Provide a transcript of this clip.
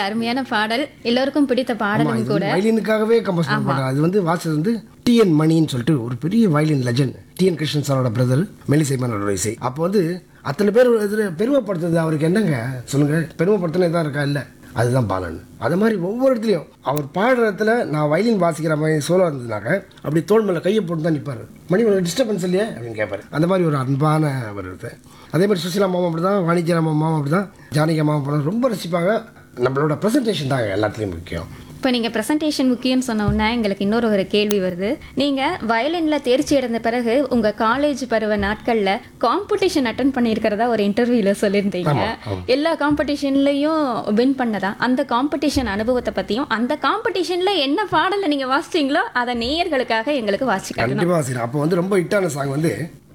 அருமையான பாடல் எல்லோருக்கும் பிடித்த ஆமா பாடலும் இது கூட வந்து வயலினுக்காகவே கம்போஸ் பண்ண பாடம் அது வந்து வாசது வந்து டிஎன் மணின்னு சொல்லிட்டு ஒரு பெரிய வயலின் லெஜண்ட் டிஎன் கிருஷ்ணன் சாரோட பிரதர் மெலிசைமனோட இசை அப்போ வந்து அத்தனை பேர் இதில் பெருமைப்படுத்துறது அவருக்கு என்னங்க சொல்லுங்க பெருமைப்படுத்தினே தான் இருக்கா இல்லை அதுதான் பாலன் அது மாதிரி ஒவ்வொரு இடத்துலையும் அவர் பாடுற இடத்துல நான் வயலின் வாசிக்கிற மாதிரி சோலோ இருந்ததுனாக்க அப்படி தோல் மேலே கையை போட்டு தான் நிற்பார் மணி உனக்கு டிஸ்டர்பன்ஸ் இல்லையே அப்படின்னு கேட்பாரு அந்த மாதிரி ஒரு அன்பான ஒரு இது அதே மாதிரி சுசிலா மாமா அப்படி தான் வாணிஜ்யராம மாமா அப்படி தான் ஜானகி மாமா படம் ரொம்ப ரசிப்பாங்க நம்மளோட ப்ரெசன்டேஷன் தாங்க எல்லாத்துலேயும் முக்கியம் இப்போ நீங்கள் ப்ரெசன்டேஷன் முக்கியம்னு சொன்ன உடனே எங்களுக்கு இன்னொரு ஒரு கேள்வி வருது நீங்கள் வயலினில் தேர்ச்சி அடைந்த பிறகு உங்கள் காலேஜ் பருவ நாட்களில் காம்படிஷன் அட்டன் பண்ணியிருக்கிறதா ஒரு இன்டர்வியூவில் சொல்லியிருந்தீங்க எல்லா காம்படிஷன்லையும் வின் பண்ணதா அந்த காம்படிஷன் அனுபவத்தை பற்றியும் அந்த காம்படிஷனில் என்ன பாடலை நீங்கள் வாசிச்சீங்களோ அதை நேயர்களுக்காக எங்களுக்கு வாசிக்கணும் கண்டிப்பாக சரி அப்போ வந்து ரொம்ப ஹிட்டான சாங் வந்து